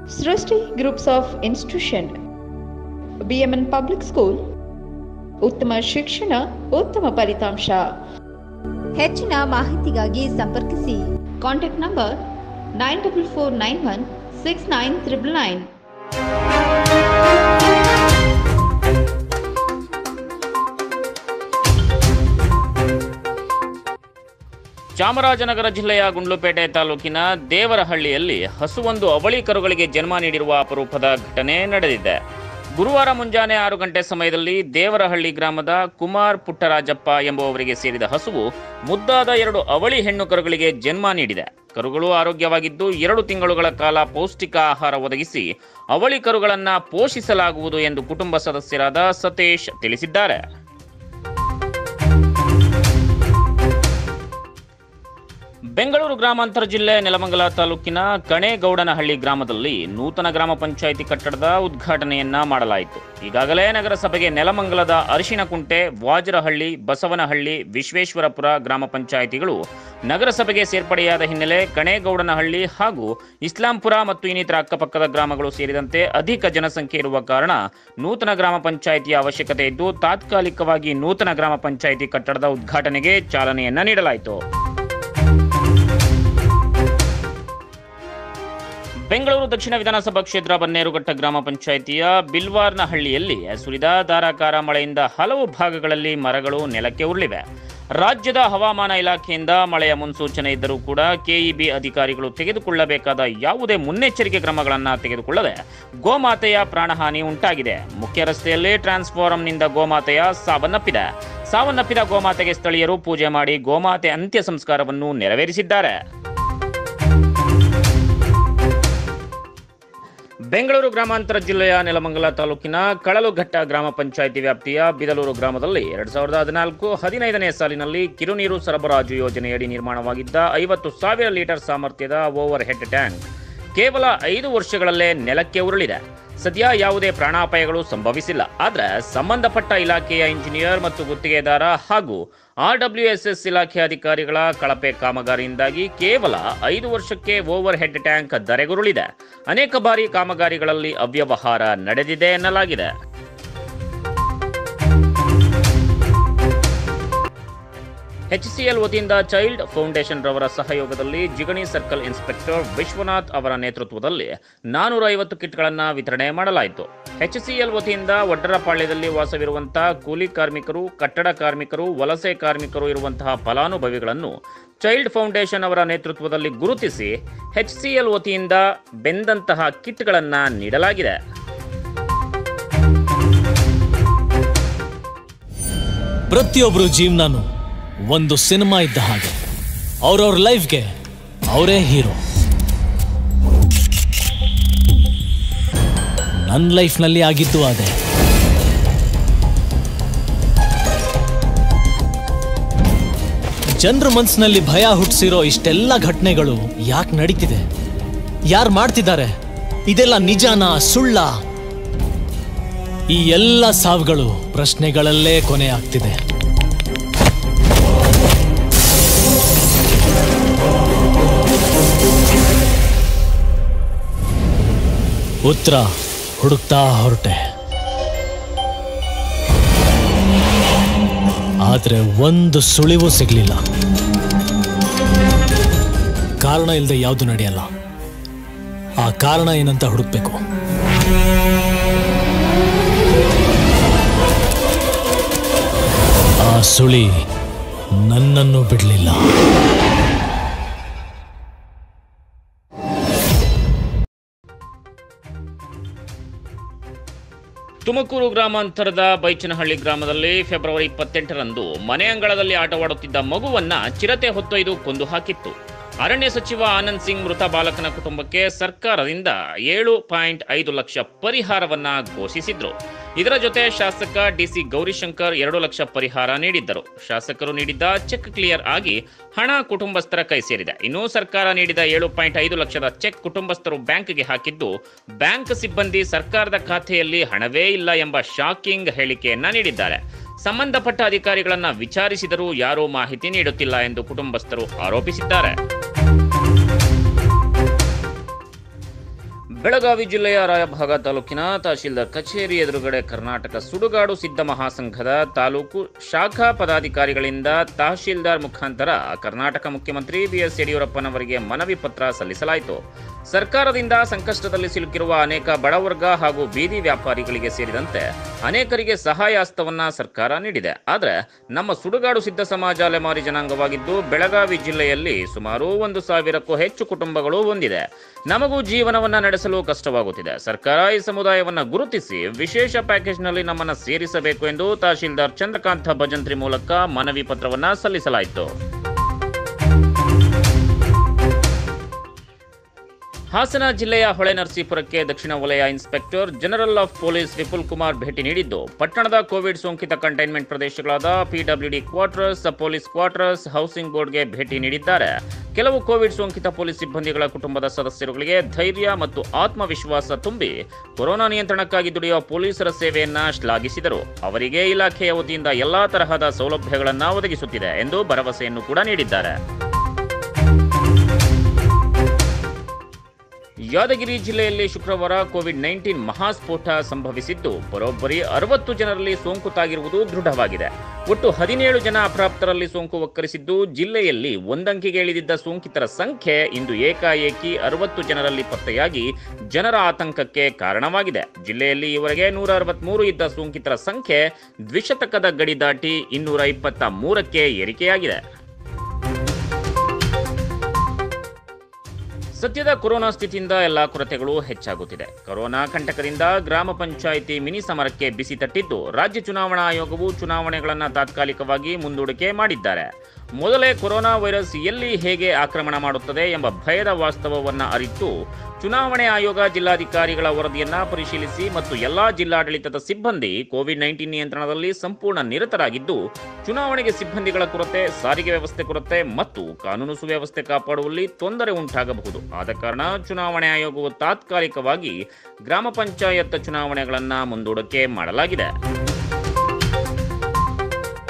ಸೃಷ್ಟಿ groups of institution BMN public school ಉತ್ತಮ ಶಿಕ್ಷಣ ಉತ್ತಮ ಫಲಿತಾಂಶ ಹೆಚ್ಚಿನ ಮಾಹಿತಿಗಾಗಿ ಸಂಪರ್ಕಿಸಿ contact number nine double four nine one six nine triple nine Chamarajanagar ಜಿಲ್ಲೆಯ ಗುಂಡ್ಲುಪೇಟೆ ತಾಲೂಕಿನ ದೇವರಹಳ್ಳಿಯಲ್ಲಿ ಹಸುವೊಂದು ಅವಳಿ ಕರುಗಳಿಗೆ ಜನ್ಮ ನೀಡಿರುವ ಅಪರೂಪದ ಘಟನೆ ನಡೆದಿದೆ ಗುರುವಾರ ಮುಂಜಾನೆ ಆರು ಗಂಟೆ ಸಮಯದಲ್ಲಿ ದೇವರಹಳ್ಳಿ ಗ್ರಾಮದ ಕುಮಾರ್ ಪುಟ್ಟರಾಜಪ್ಪ ಎಂಬುವವರಿಗೆ ಸೇರಿದ ಹಸುವು ಮುದ್ದಾದ ಎರಡು ಅವಳಿ ಹೆಣ್ಣು ಕರುಗಳಿಗೆ ಜನ್ಮ ನೀಡಿದೆ ಕರುಗಳು ಆರೋಗ್ಯವಾಗಿದ್ದು ಎರಡು ತಿಂಗಳುಗಳ ಕಾಲ ಪೌಷ್ಟಿಕ ಆಹಾರ ಒದಗಿಸಿ ಅವಳಿ ಕರುಗಳನ್ನ ಪೋಷಿಸಲಾಗುವುದು ಎಂದು ಕುಟುಂಬ ಸದಸ್ಯರಾದ ಸತೀಶ್ ತಿಳಿಸಿದ್ದಾರೆ ಬೆಂಗಳೂರು ಗ್ರಾಮಾಂತರ ಜಿಲ್ಲೆ ನೆಲಮಂಗಲ ತಾಲೂಕಿನ ಕಣೇಗೌಡನಹಳ್ಳಿ ಗ್ರಾಮದಲ್ಲಿ ನೂತನ ಗ್ರಾಮ ಪಂಚಾಯಿತಿ ಕಟ್ಟಡದ ಉದ್ಘಾಟನೆಯನ್ನ ಮಾಡಲಾಯಿತು ಈಗಾಗಲೇ ನಗರಸಭೆಗೆ ನೆಲಮಂಗಲದ ಅರಿಶಿನಕುಂಟೆ ವಾಜರಹಳ್ಳಿ ಬಸವನಹಳ್ಳಿ ವಿಶ್ವೇಶ್ವರಪುರ ಗ್ರಾಮ ಪಂಚಾಯಿತಿಗಳು ನಗರಸಭೆಗೆ ಸೇರ್ಪಡೆಯಾದ ಹಿನ್ನೆಲೆ ಕಣೇಗೌಡನಹಳ್ಳಿ ಹಾಗೂ ಇಸ್ಲಾಂಪುರ ಮತ್ತು ಇನ್ನಿತರ ಅಕ್ಕಪಕ್ಕದ ಗ್ರಾಮಗಳು ಸೇರಿದಂತೆ ಅಧಿಕ ಜನಸಂಖ್ಯೆ ಇರುವ ಕಾರಣ ನೂತನ ಗ್ರಾಮ ಪಂಚಾಯಿತಿಯ ಅವಶ್ಯಕತೆ ಇದ್ದು ತಾತ್ಕಾಲಿಕವಾಗಿ ನೂತನ ಗ್ರಾಮ ಪಂಚಾಯಿತಿ ಕಟ್ಟಡದ ಉದ್ಘಾಟನೆಗೆ ಚಾಲನೆಯನ್ನ ನೀಡಲಾಯಿತು ಬೆಂಗಳೂರು ದಕ್ಷಿಣ ವಿಧಾನಸಭಾ ಕ್ಷೇತ್ರ ಬನ್ನೇರುಘಟ್ಟ ಗ್ರಾಮ ಪಂಚಾಯಿತಿಯ ಬಿಲ್ವಾರ್ನಹಳ್ಳಿಯಲ್ಲಿ ಸುರಿದ ಧಾರಾಕಾರ ಮಳೆಯಿಂದ ಹಲವು ಭಾಗಗಳಲ್ಲಿ ಮರಗಳು ನೆಲಕ್ಕೆ ಉರುಳಿವೆ ರಾಜ್ಯದ ಹವಾಮಾನ ಇಲಾಖೆಯಿಂದ ಮಳೆಯ ಮುನ್ಸೂಚನೆ ಇದ್ದರೂ ಕೂಡ ಕೆಇಬಿ ಅಧಿಕಾರಿಗಳು ತೆಗೆದುಕೊಳ್ಳಬೇಕಾದ ಯಾವುದೇ ಮುನ್ನೆಚ್ಚರಿಕೆ ಕ್ರಮಗಳನ್ನು ತೆಗೆದುಕೊಳ್ಳದೆ ಗೋಮಾತೆಯ ಪ್ರಾಣಹಾನಿ ಉಂಟಾಗಿದೆ ಮುಖ್ಯ ರಸ್ತೆಯಲ್ಲಿ ಟ್ರಾನ್ಸ್ಫಾರಂನಿಂದ ಗೋಮಾತೆಯ ಸಾವನ್ನಪ್ಪಿದೆ ಸಾವನ್ನಪ್ಪಿದ ಗೋಮಾತೆಗೆ ಸ್ಥಳೀಯರು ಪೂಜೆ ಮಾಡಿ ಗೋಮಾತೆ ಅಂತ್ಯ ಸಂಸ್ಕಾರವನ್ನು ನೆರವೇರಿಸಿದ್ದಾರೆ ಬೆಂಗಳೂರು ಗ್ರಾಮಾಂತರ ಜಿಲ್ಲೆಯ ನೆಲಮಂಗಲ ತಾಲೂಕಿನ ಕಳಲುಘಟ್ಟ ಗ್ರಾಮ ಪಂಚಾಯಿತಿ ವ್ಯಾಪ್ತಿಯ ಬಿದಲೂರು ಗ್ರಾಮದಲ್ಲಿ ಎರಡ್ ಸಾವಿರದ ಹದಿನಾಲ್ಕು ಹದಿನೈದನೇ ಸಾಲಿನಲ್ಲಿ ಕಿರುನೀರು ಸರಬರಾಜು ಯೋಜನೆಯಡಿ ನಿರ್ಮಾಣವಾಗಿದ್ದ ಐವತ್ತು ಸಾವಿರ ಲೀಟರ್ ಸಾಮರ್ಥ್ಯದ ಓವರ್ ಹೆಡ್ ಟ್ಯಾಂಕ್ ಕೇವಲ ಐದು ವರ್ಷಗಳಲ್ಲೇ ನೆಲಕ್ಕೆ ಉರುಳಿದೆ ಸದ್ಯ ಯಾವುದೇ ಪ್ರಾಣಾಪಾಯಗಳು ಸಂಭವಿಸಿಲ್ಲ ಆದರೆ ಸಂಬಂಧಪಟ್ಟ ಇಲಾಖೆಯ ಇಂಜಿನಿಯರ್ ಮತ್ತು ಗುತ್ತಿಗೆದಾರ ಹಾಗೂ ಆರ್ಡಬ್ಲ್ಯೂಎಸ್ಎಸ್ ಇಲಾಖೆ ಅಧಿಕಾರಿಗಳ ಕಳಪೆ ಕಾಮಗಾರಿಯಿಂದಾಗಿ ಕೇವಲ ಐದು ವರ್ಷಕ್ಕೆ ಓವರ್ ಹೆಡ್ ಟ್ಯಾಂಕ್ ಧರೆಗುರುಳಿದೆ ಅನೇಕ ಬಾರಿ ಕಾಮಗಾರಿಗಳಲ್ಲಿ ಅವ್ಯವಹಾರ ನಡೆದಿದೆ ಎನ್ನಲಾಗಿದೆ ಎಚ್ಸಿಎಲ್ ವತಿಯಿಂದ ಚೈಲ್ಡ್ ಫೌಂಡೇಶನ್ ರವರ ಸಹಯೋಗದಲ್ಲಿ ಜಿಗಣಿ ಸರ್ಕಲ್ ಇನ್ಸ್ಪೆಕ್ಟರ್ ವಿಶ್ವನಾಥ್ ಅವರ ನೇತೃತ್ವದಲ್ಲಿ ನಾನೂರ ಐವತ್ತು ಕಿಟ್ಗಳನ್ನು ವಿತರಣೆ ಮಾಡಲಾಯಿತು ಎಚ್ಸಿಎಲ್ ವತಿಯಿಂದ ಒಡ್ಡರಪಾಳ್ಯದಲ್ಲಿ ವಾಸವಿರುವಂತಹ ಕೂಲಿ ಕಾರ್ಮಿಕರು ಕಟ್ಟಡ ಕಾರ್ಮಿಕರು ವಲಸೆ ಕಾರ್ಮಿಕರು ಇರುವಂತಹ ಫಲಾನುಭವಿಗಳನ್ನು ಚೈಲ್ಡ್ ಫೌಂಡೇಶನ್ ಅವರ ನೇತೃತ್ವದಲ್ಲಿ ಗುರುತಿಸಿ ಎಚ್ಸಿಎಲ್ ವತಿಯಿಂದ ಬೆಂದಂತಹ ಕಿಟ್ಗಳನ್ನು ನೀಡಲಾಗಿದೆ ಪ್ರತಿಯೊಬ್ಬರು ಜೀವನನು ಒಂದು ಸಿನಿಮಾ ಇದ್ದ ಹಾಗೆ ಅವ್ರವ್ರ ಲೈಫ್ಗೆ ಅವರೇ ಹೀರೋ ನನ್ನ ಲೈಫ್ನಲ್ಲಿ ಆಗಿದ್ದು ಅದೇ ಜನರ ಮನಸ್ಸಿನಲ್ಲಿ ಭಯ ಹುಟ್ಟಿಸಿರೋ ಇಷ್ಟೆಲ್ಲ ಘಟನೆಗಳು ಯಾಕೆ ನಡೀತಿದೆ ಯಾರು ಮಾಡ್ತಿದ್ದಾರೆ ಇದೆಲ್ಲ ನಿಜಾನ ಸುಳ್ಳ ಈ ಎಲ್ಲ ಸಾವುಗಳು ಪ್ರಶ್ನೆಗಳಲ್ಲೇ ಕೊನೆ ಆಗ್ತಿದೆ ಉತ್ತರ ಹುಡುಕ್ತಾ ಹೊರಟೆ ಆದ್ರೆ ಒಂದು ಸುಳಿವು ಸಿಗ್ಲಿಲ್ಲ ಕಾರಣ ಇಲ್ಲದೆ ಯಾವುದು ನಡೆಯಲ್ಲ ಆ ಕಾರಣ ಏನಂತ ಹುಡುಕ್ಬೇಕು ಆ ಸುಳಿ ನನ್ನನ್ನು ಬಿಡಲಿಲ್ಲ ತುಮಕೂರು ಗ್ರಾಮಾಂತರದ ಬೈಚನಹಳ್ಳಿ ಗ್ರಾಮದಲ್ಲಿ ಫೆಬ್ರವರಿ ಇಪ್ಪತ್ತೆಂಟರಂದು ಮನೆ ಅಂಗಳದಲ್ಲಿ ಆಟವಾಡುತ್ತಿದ್ದ ಮಗುವನ್ನ ಚಿರತೆ ಹೊತ್ತೊಯ್ದು ಕೊಂದು ಹಾಕಿತ್ತು ಅರಣ್ಯ ಸಚಿವ ಆನಂದ್ ಸಿಂಗ್ ಮೃತ ಬಾಲಕನ ಕುಟುಂಬಕ್ಕೆ ಸರ್ಕಾರದಿಂದ ಏಳು ಪಾಯಿಂಟ್ ಐದು ಲಕ್ಷ ಪರಿಹಾರವನ್ನ ಘೋಷಿಸಿದ್ರು ಇದರ ಜೊತೆ ಶಾಸಕ ಡಿಸಿ ಗೌರಿಶಂಕರ್ ಎರಡು ಲಕ್ಷ ಪರಿಹಾರ ನೀಡಿದ್ದರು ಶಾಸಕರು ನೀಡಿದ್ದ ಚೆಕ್ ಕ್ಲಿಯರ್ ಆಗಿ ಹಣ ಕುಟುಂಬಸ್ಥರ ಕೈ ಸೇರಿದೆ ಇನ್ನು ಸರ್ಕಾರ ನೀಡಿದ ಏಳು ಪಾಯಿಂಟ್ ಐದು ಲಕ್ಷದ ಚೆಕ್ ಕುಟುಂಬಸ್ಥರು ಬ್ಯಾಂಕ್ಗೆ ಹಾಕಿದ್ದು ಬ್ಯಾಂಕ್ ಸಿಬ್ಬಂದಿ ಸರ್ಕಾರದ ಖಾತೆಯಲ್ಲಿ ಹಣವೇ ಇಲ್ಲ ಎಂಬ ಶಾಕಿಂಗ್ ಹೇಳಿಕೆಯನ್ನ ನೀಡಿದ್ದಾರೆ ಸಂಬಂಧಪಟ್ಟ ಅಧಿಕಾರಿಗಳನ್ನ ವಿಚಾರಿಸಿದರೂ ಯಾರೂ ಮಾಹಿತಿ ನೀಡುತ್ತಿಲ್ಲ ಎಂದು ಕುಟುಂಬಸ್ಥರು ಆರೋಪಿಸಿದ್ದಾರೆ ಬೆಳಗಾವಿ ಜಿಲ್ಲೆಯ ರಾಯಭಾಗ ತಾಲೂಕಿನ ತಹಶೀಲ್ದಾರ್ ಕಚೇರಿ ಎದುರುಗಡೆ ಕರ್ನಾಟಕ ಸುಡುಗಾಡು ಸಿದ್ಧ ಮಹಾಸಂಘದ ತಾಲೂಕು ಶಾಖಾ ಪದಾಧಿಕಾರಿಗಳಿಂದ ತಹಶೀಲ್ದಾರ್ ಮುಖಾಂತರ ಕರ್ನಾಟಕ ಮುಖ್ಯಮಂತ್ರಿ ಬಿಎಸ್ ಯಡಿಯೂರಪ್ಪನವರಿಗೆ ಮನವಿ ಪತ್ರ ಸಲ್ಲಿಸಲಾಯಿತು ಸರ್ಕಾರದಿಂದ ಸಂಕಷ್ಟದಲ್ಲಿ ಸಿಲುಕಿರುವ ಅನೇಕ ಬಡವರ್ಗ ಹಾಗೂ ಬೀದಿ ವ್ಯಾಪಾರಿಗಳಿಗೆ ಸೇರಿದಂತೆ ಅನೇಕರಿಗೆ ಸಹಾಯ ಹಸ್ತವನ್ನ ಸರ್ಕಾರ ನೀಡಿದೆ ಆದರೆ ನಮ್ಮ ಸುಡುಗಾಡು ಸಿದ್ಧ ಸಮಾಜ ಅಲೆಮಾರಿ ಜನಾಂಗವಾಗಿದ್ದು ಬೆಳಗಾವಿ ಜಿಲ್ಲೆಯಲ್ಲಿ ಸುಮಾರು ಒಂದು ಸಾವಿರಕ್ಕೂ ಹೆಚ್ಚು ಕುಟುಂಬಗಳು ಹೊಂದಿದೆ ನಮಗೂ ಜೀವನವನ್ನ ನಡೆಸಲು ಕಷ್ಟವಾಗುತ್ತಿದೆ ಸರ್ಕಾರ ಈ ಸಮುದಾಯವನ್ನ ಗುರುತಿಸಿ ವಿಶೇಷ ಪ್ಯಾಕೇಜ್ನಲ್ಲಿ ನಮ್ಮನ್ನ ಸೇರಿಸಬೇಕು ಎಂದು ತಹಶೀಲ್ದಾರ್ ಚಂದ್ರಕಾಂತ ಭಜಂತ್ರಿ ಮೂಲಕ ಮನವಿ ಪತ್ರವನ್ನ ಸಲ್ಲಿಸಲಾಯಿತು ಹಾಸನ ಜಿಲ್ಲೆಯ ಹೊಳೆನರಸೀಪುರಕ್ಕೆ ದಕ್ಷಿಣ ವಲಯ inspector general of police Vipul Kumar ಭೇಟಿ ನೀಡಿದ್ದು ಪಟ್ಟಣದ ಕೋವಿಡ್ ಸೋಂಕಿತ ಕಂಟೈನ್ಮೆಂಟ್ ಪ್ರದೇಶಗಳಾದ PWD quarters police quarters housing ಬೋರ್ಡ್ಗೆ ಭೇಟಿ ನೀಡಿದ್ದಾರೆ ಕೆಲವು ಕೋವಿಡ್ ಸೋಂಕಿತ ಪೊಲೀಸ್ ಸಿಬ್ಬಂದಿಗಳ ಕುಟುಂಬದ ಸದಸ್ಯರುಗಳಿಗೆ ಧೈರ್ಯ ಮತ್ತು ಆತ್ಮವಿಶ್ವಾಸ ತುಂಬಿ ಕೊರೋನಾ ನಿಯಂತ್ರಣಕ್ಕಾಗಿ ದುಡಿಯುವ ಪೊಲೀಸರ ಸೇವೆಯನ್ನ ಶ್ಲಾಘಿಸಿದರು ಅವರಿಗೆ ಇಲಾಖೆಯ ವತಿಯಿಂದ ಎಲ್ಲಾ ತರಹದ ಸೌಲಭ್ಯಗಳನ್ನು ಒದಗಿಸುತ್ತಿದೆ ಎಂದು ಭರವಸೆಯನ್ನು ಕೂಡ ನೀಡಿದ್ದಾರೆ ಯಾದಗಿರಿ ಜಿಲ್ಲೆಯಲ್ಲಿ ಶುಕ್ರವಾರ ಕೋವಿಡ್ ನೈನ್ಟೀನ್ ಮಹಾಸ್ಫೋಟ ಸಂಭವಿಸಿದ್ದು ಬರೋಬ್ಬರಿ ಅರವತ್ತು ಜನರಲ್ಲಿ ಸೋಂಕು ತಾಗಿರುವುದು ದೃಢವಾಗಿದೆ ಒಟ್ಟು ಹದಿನೇಳು ಜನ ಅಪ್ರಾಪ್ತರಲ್ಲಿ ಸೋಂಕು ಒಕ್ಕರಿಸಿದ್ದು ಜಿಲ್ಲೆಯಲ್ಲಿ ಒಂದಂಕಿಗೆ ಇಳಿದಿದ್ದ ಸೋಂಕಿತರ ಸಂಖ್ಯೆ ಇಂದು ಏಕಾಏಕಿ ಅರವತ್ತು ಜನರಲ್ಲಿ ಪತ್ತೆಯಾಗಿ ಜನರ ಆತಂಕಕ್ಕೆ ಕಾರಣವಾಗಿದೆ ಜಿಲ್ಲೆಯಲ್ಲಿ ಈವರೆಗೆ ನೂರ ಅರವತ್ಮೂರು ಇದ್ದ ಸೋಂಕಿತರ ಸಂಖ್ಯೆ ದ್ವಿಶತಕದ ಗಡಿ ದಾಟಿ ಇನ್ನೂರ ಇಪ್ಪತ್ತ ಮೂರಕ್ಕೆ ಏರಿಕೆಯಾಗಿದೆ ಸದ್ಯದ ಕೊರೋನಾ ಸ್ಥಿತಿಯಿಂದ ಎಲ್ಲಾ ಕೊರತೆಗಳು ಹೆಚ್ಚಾಗುತ್ತಿದೆ ಕೊರೋನಾ ಕಂಟಕದಿಂದ ಗ್ರಾಮ ಪಂಚಾಯಿತಿ ಮಿನಿ ಸಮರಕ್ಕೆ ಬಿಸಿ ತಟ್ಟಿದ್ದು ರಾಜ್ಯ ಚುನಾವಣಾ ಆಯೋಗವು ಚುನಾವಣೆಗಳನ್ನು ತಾತ್ಕಾಲಿಕವಾಗಿ ಮುಂದೂಡಿಕೆ ಮಾಡಿದ್ದಾರೆ ಮೊದಲೇ ಕೊರೋನಾ ವೈರಸ್ ಎಲ್ಲಿ ಹೇಗೆ ಆಕ್ರಮಣ ಮಾಡುತ್ತದೆ ಎಂಬ ಭಯದ ವಾಸ್ತವವನ್ನ ಅರಿತು ಚುನಾವಣೆ ಆಯೋಗ ಜಿಲ್ಲಾಧಿಕಾರಿಗಳ ವರದಿಯನ್ನ ಪರಿಶೀಲಿಸಿ ಮತ್ತು ಎಲ್ಲಾ ಜಿಲ್ಲಾಡಳಿತದ ಸಿಬ್ಬಂದಿ ಕೋವಿಡ್ ನೈನ್ಟೀನ್ ನಿಯಂತ್ರಣದಲ್ಲಿ ಸಂಪೂರ್ಣ ನಿರತರಾಗಿದ್ದು ಚುನಾವಣೆಗೆ ಸಿಬ್ಬಂದಿಗಳ ಕೊರತೆ ಸಾರಿಗೆ ವ್ಯವಸ್ಥೆ ಕೊರತೆ ಮತ್ತು ಕಾನೂನು ಸುವ್ಯವಸ್ಥೆ ಕಾಪಾಡುವಲ್ಲಿ ತೊಂದರೆ ಉಂಟಾಗಬಹುದು ಆದ ಕಾರಣ ಚುನಾವಣೆ ಆಯೋಗವು ತಾತ್ಕಾಲಿಕವಾಗಿ ಗ್ರಾಮ ಪಂಚಾಯತ್ ಚುನಾವಣೆಗಳನ್ನು ಮುಂದೂಡಿಕೆ ಮಾಡಲಾಗಿದೆ